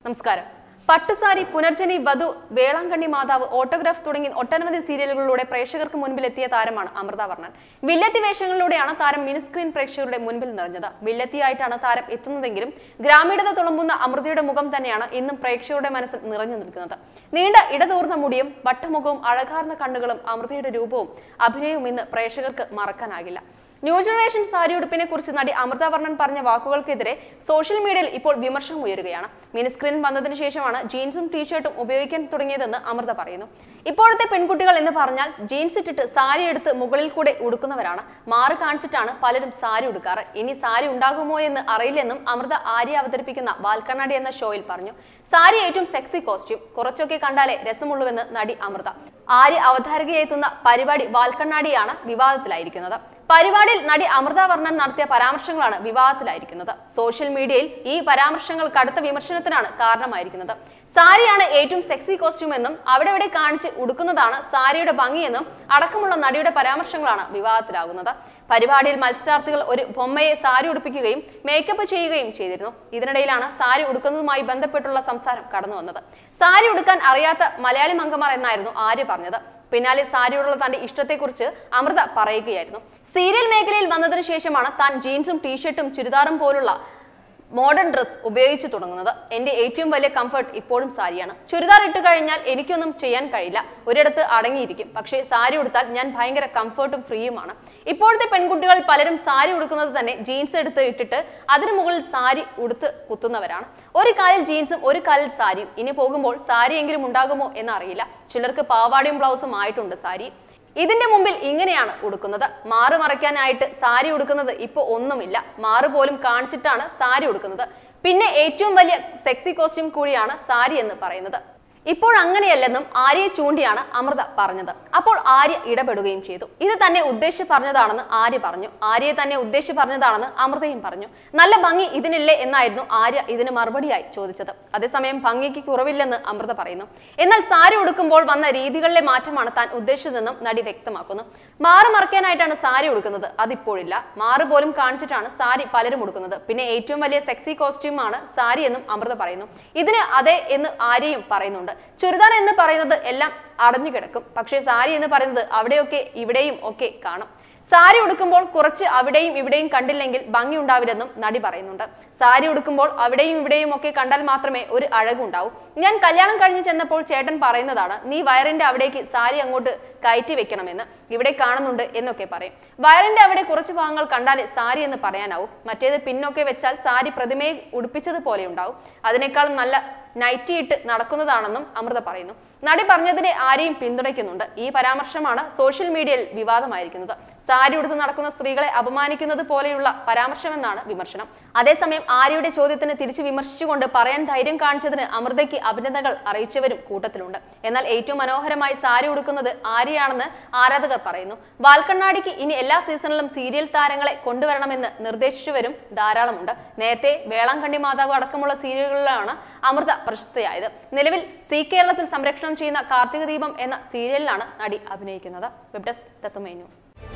നമസ്കാരം പട്ടുസാരി പുനർജനി വധു വേളാങ്കണ്ണി മാതാവ് ഓട്ടോഗ്രാഫ് തുടങ്ങി ഒട്ടനവധി സീരിയലുകളിലൂടെ പ്രേക്ഷകർക്ക് മുൻപിൽ എത്തിയ താരമാണ് അമൃത വർണ്ണൻ വില്ലത്തി വേഷങ്ങളിലൂടെയാണ് താരം മിനിസ്ക്രീൻ പ്രേക്ഷകരുടെ മുൻപിൽ നിറഞ്ഞത് വില്ലത്തിയായിട്ടാണ് താരം എത്തുന്നതെങ്കിലും ഗ്രാമീണത തുളുമ്പുന്ന അമൃതയുടെ മുഖം തന്നെയാണ് ഇന്നും പ്രേക്ഷകരുടെ മനസ്സിൽ നിറഞ്ഞു നിൽക്കുന്നത് നീണ്ട ഇടതൂർന്ന മുടിയും വട്ടമുഖവും അഴകാർന്ന കണ്ണുകളും അമൃതയുടെ രൂപവും അഭിനയവും ഇന്ന് പ്രേക്ഷകർക്ക് മറക്കാനാകില്ല ന്യൂ ജനറേഷൻ സാരി ഉടുപ്പിനെ കുറിച്ച് നടി അമൃത വർണ്ണൻ പറഞ്ഞ വാക്കുകൾക്കെതിരെ സോഷ്യൽ മീഡിയയിൽ ഇപ്പോൾ വിമർശനം ഉയരുകയാണ് മിനിസ്ക്രീൻ വന്നതിന് ശേഷമാണ് ജീൻസും ടീഷർട്ടും ഉപയോഗിക്കാൻ തുടങ്ങിയതെന്ന് അമൃത പറയുന്നു ഇപ്പോഴത്തെ പെൺകുട്ടികൾ എന്ന് പറഞ്ഞാൽ ജീൻസ് ഇട്ടിട്ട് സാരി എടുത്ത് മുകളിൽ കൂടെ ഉടുക്കുന്നവരാണ് മാറി കാണിച്ചിട്ടാണ് പലരും സാരി ഉടുക്കാറ് ഇനി സാരി ഉണ്ടാകുമോ എന്ന് അറിയില്ലെന്നും അമൃത ആര്യ അവതരിപ്പിക്കുന്ന വാൽക്കണ്ണാടി എന്ന ഷോയിൽ പറഞ്ഞു സാരി ഏറ്റവും സെക്സി കോസ്റ്റ്യൂം കുറച്ചൊക്കെ കണ്ടാലേ രസമുള്ളൂവെന്ന് നടി അമൃത ആര്യ അവതാരകയെത്തുന്ന പരിപാടി വാൽക്കണ്ണാടിയാണ് വിവാദത്തിലായിരിക്കുന്നത് പരിപാടിയിൽ നടി അമൃത വർണ്ണൻ നടത്തിയ പരാമർശങ്ങളാണ് വിവാദത്തിലായിരിക്കുന്നത് സോഷ്യൽ മീഡിയയിൽ ഈ പരാമർശങ്ങൾ കടുത്ത വിമർശനത്തിനാണ് കാരണമായിരിക്കുന്നത് സാരിയാണ് ഏറ്റവും സെക്സി കോസ്റ്റ്യൂം എന്നും അവിടെ ഇവിടെ കാണിച്ച് ഉടുക്കുന്നതാണ് സാരിയുടെ ഭംഗിയെന്നും അടക്കമുള്ള നടിയുടെ പരാമർശങ്ങളാണ് വിവാദത്തിലാകുന്നത് പരിപാടിയിൽ മത്സരാർത്ഥികൾ ഒരു ബൊമ്മയെ സാരി ഉടുപ്പിക്കുകയും മേക്കപ്പ് ചെയ്യുകയും ചെയ്തിരുന്നു ഇതിനിടയിലാണ് സാരി ഉടുക്കുന്നതുമായി ബന്ധപ്പെട്ടുള്ള സംസാരം കടന്നു വന്നത് സാരി ഉടുക്കാൻ അറിയാത്ത മലയാളി മംഗമാർ എന്നായിരുന്നു ആര്യ പറഞ്ഞത് പിന്നാലെ സാരിയോടുള്ള തന്റെ ഇഷ്ടത്തെക്കുറിച്ച് അമൃത പറയുകയായിരുന്നു സീരിയൽ മേഖലയിൽ വന്നതിന് ശേഷമാണ് താൻ ജീൻസും ടീഷർട്ടും ചുരിദാറും പോലുള്ള മോഡേൺ ഡ്രസ് ഉപയോഗിച്ചു തുടങ്ങുന്നത് എന്റെ ഏറ്റവും വലിയ കംഫർട്ട് ഇപ്പോഴും സാരിയാണ് ചുരിദാർ ഇട്ട് കഴിഞ്ഞാൽ എനിക്കൊന്നും ചെയ്യാൻ കഴിയില്ല ഒരിടത്ത് അടങ്ങിയിരിക്കും പക്ഷേ സാരി ഉടുത്താൽ ഞാൻ ഭയങ്കര കംഫർട്ടും ഫ്രീയുമാണ് ഇപ്പോഴത്തെ പെൺകുട്ടികൾ പലരും സാരി ഉടുക്കുന്നത് തന്നെ ജീൻസ് എടുത്ത് ഇട്ടിട്ട് അതിനു മുകളിൽ സാരി ഉടുത്ത് കുത്തുന്നവരാണ് ഒരു കാലിൽ ജീൻസും ഒരു കാലിൽ സാരിയും ഇനി പോകുമ്പോൾ സാരിയെങ്കിലും ഉണ്ടാകുമോ എന്നറിയില്ല ചിലർക്ക് പാവാടയും ബ്ലൗസും ആയിട്ടുണ്ട് സാരി ഇതിന്റെ മുമ്പിൽ ഇങ്ങനെയാണ് ഉടുക്കുന്നത് മാറ് മറയ്ക്കാനായിട്ട് സാരി ഉടുക്കുന്നത് ഇപ്പൊ ഒന്നുമില്ല മാറ് പോലും കാണിച്ചിട്ടാണ് സാരി ഉടുക്കുന്നത് പിന്നെ ഏറ്റവും വലിയ സെക്സി കോസ്റ്റ്യൂം കൂടിയാണ് സാരി എന്ന് പറയുന്നത് ഇപ്പോൾ അങ്ങനെയല്ലെന്നും ആര്യയെ ചൂണ്ടിയാണ് അമൃത പറഞ്ഞത് അപ്പോൾ ആര്യ ഇടപെടുകയും ചെയ്തു ഇത് തന്നെ ഉദ്ദേശിച്ച് പറഞ്ഞതാണെന്ന് ആര്യ പറഞ്ഞു ആര്യയെ തന്നെ ഉദ്ദേശിച്ച് പറഞ്ഞതാണെന്ന് അമൃതയും പറഞ്ഞു നല്ല ഭംഗി ഇതിനില്ലേ എന്നായിരുന്നു ആര്യ ഇതിന് മറുപടിയായി ചോദിച്ചത് അതേസമയം ഭംഗിക്ക് കുറവില്ലെന്ന് അമൃത പറയുന്നു എന്നാൽ സാരി ഉടുക്കുമ്പോൾ വന്ന രീതികളിലെ മാറ്റമാണ് താൻ ഉദ്ദേശിച്ചതെന്നും നടി വ്യക്തമാക്കുന്നു മാറ് മറയ്ക്കാനായിട്ടാണ് സാരി ഉടുക്കുന്നത് അതിപ്പോഴില്ല മാറ് പോലും കാണിച്ചിട്ടാണ് സാരി പലരും ഉടുക്കുന്നത് പിന്നെ ഏറ്റവും വലിയ സെക്സി കോസ്റ്റ്യൂമാണ് സാരി എന്നും അമൃത പറയുന്നു ഇതിന് അതെ എന്ന് ആര്യയും പറയുന്നുണ്ട് ചുരിദാർ എന്ന് പറയുന്നത് എല്ലാം അടഞ്ഞു കിടക്കും പക്ഷേ സാരി എന്ന് പറയുന്നത് അവിടെയൊക്കെ ഇവിടെയും ഒക്കെ കാണും സാരി ഉടുക്കുമ്പോൾ കുറച്ച് അവിടെയും ഇവിടെയും കണ്ടില്ലെങ്കിൽ ഭംഗി ഉണ്ടാവില്ലെന്നും നടി പറയുന്നുണ്ട് സാരി ഉടുക്കുമ്പോൾ അവിടെയും ഇവിടെയും ഒക്കെ കണ്ടാൽ മാത്രമേ ഒരു അഴകുണ്ടാവൂ ഞാൻ കല്യാണം കഴിഞ്ഞ് ചെന്നപ്പോൾ ചേട്ടൻ പറയുന്നതാണ് നീ വയറിന്റെ അവിടേക്ക് സാരി അങ്ങോട്ട് കയറ്റി വെക്കണമെന്ന് ഇവിടെ കാണുന്നുണ്ട് എന്നൊക്കെ പറയും വയറിന്റെ അവിടെ കുറച്ച് ഭാഗങ്ങൾ കണ്ടാൽ സാരി എന്ന് പറയാനാവും മറ്റേത് പിന്നൊക്കെ വെച്ചാൽ സാരി പ്രതിമയെ ഉടുപ്പിച്ചതുപോലെ ഉണ്ടാവും അതിനേക്കാളും നല്ല നൈറ്റി ഇട്ട് നടക്കുന്നതാണെന്നും അമൃത പറയുന്നു നടി പറഞ്ഞതിനെ ആരെയും പിന്തുണയ്ക്കുന്നുണ്ട് ഈ പരാമർശമാണ് സോഷ്യൽ മീഡിയയിൽ വിവാദമായിരിക്കുന്നത് സാരി ഉടുത്ത് നടക്കുന്ന സ്ത്രീകളെ അപമാനിക്കുന്നത് പോലെയുള്ള പരാമർശമെന്നാണ് വിമർശനം അതേസമയം ആര്യയുടെ ചോദ്യത്തിന് തിരിച്ചു വിമർശിച്ചുകൊണ്ട് പറയാൻ ധൈര്യം കാണിച്ചതിന് അമൃതയ്ക്ക് അഭിനന്ദനങ്ങൾ അറിയിച്ചവരും കൂട്ടത്തിലുണ്ട് എന്നാൽ ഏറ്റവും മനോഹരമായി സാരി ഉടുക്കുന്നത് ആര്യയാണെന്ന് ആരാധകർ പറയുന്നു വാൽക്കണ്ണാടിക്ക് ഇനി എല്ലാ സീസണിലും സീരിയൽ താരങ്ങളെ കൊണ്ടുവരണമെന്ന് നിർദ്ദേശിച്ചവരും ധാരാളമുണ്ട് നേരത്തെ വേളാങ്കണ്ണി മാതാവ് അടക്കമുള്ള സീരിയലുകളിലാണ് അമൃത പ്രശസ്തയായത് നിലവിൽ സി കേരളത്തിൽ സംരക്ഷണം ചെയ്യുന്ന കാർത്തിക ദീപം എന്ന സീരിയലിലാണ് നടി അഭിനയിക്കുന്നത് വെബ് ഡെസ്ക് തത്തുമൈ ന്യൂസ്